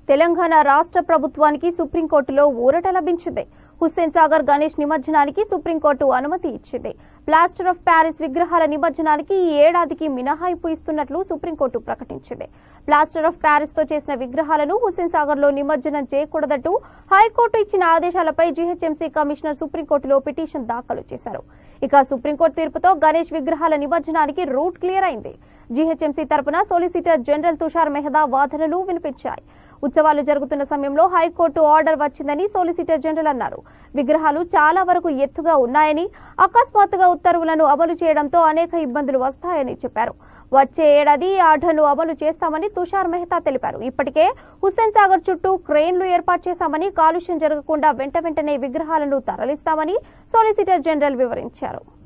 తెలంగాణ రాష్ట్ర ప్రభుత్వానికి సుప్రీంకోర్టులో ఊరట లభించింది హుస్సేన్ సాగర్ గణేష్ నిమజ్జనానికి సుప్రీంకోర్టు అనుమతి ఇచ్చింది ప్లాస్టర్ ఆఫ్ ప్యారిస్ విగ్రహాల నిమజ్జనానికి ఈ ఏడాదికి మినహాయింపు ఇస్తున్నట్లు సుప్రీంకోర్టు ప్రకటించింది ప్లాస్టర్ ఆఫ్ ప్యారిస్ తో చేసిన విగ్రహాలను హుస్సేన్ సాగర్ లో నిమజ్జనం చేయకూడదంటూ హైకోర్టు ఇచ్చిన ఆదేశాలపై జీహెచ్ఎంసీ కమిషనర్ సుప్రీంకోర్టులో పిటిషన్ దాఖలు చేశారు ఇక సుప్రీంకోర్టు తీర్పుతో గణేష్ విగ్రహాల నిమజ్జనానికి రూట్ క్లియర్ అయింది జీహెచ్ఎంసీ తరపున సొలిసిటర్ జనరల్ తుషార్ మెహదా వాదనలు వినిపించాయి ఉత్సవాలు జరుగుతున్న సమయంలో హైకోర్టు ఆర్డర్ వచ్చిందని సోలిసిటర్ జనరల్ అన్నారు విగ్రహాలు చాలా వరకు ఎత్తుగా ఉన్నాయని అకస్మాత్తుగా ఉత్తర్వులను అమలు చేయడంతో అనేక ఇబ్బందులు వస్తాయని చెప్పారు వచ్చే ఏడాది ఈ ఆర్డర్ను అమలు చేస్తామని తుషార్ మెహతా తెలిపారు ఇప్పటికే హుస్సేన్ సాగర్ చుట్టూ క్రెయిన్లు ఏర్పాటు చేశామని కాలుష్యం జరగకుండా వెంట వెంటనే విగ్రహాలను తరలిస్తామని సోలిసిటర్ జనరల్ వివరించారు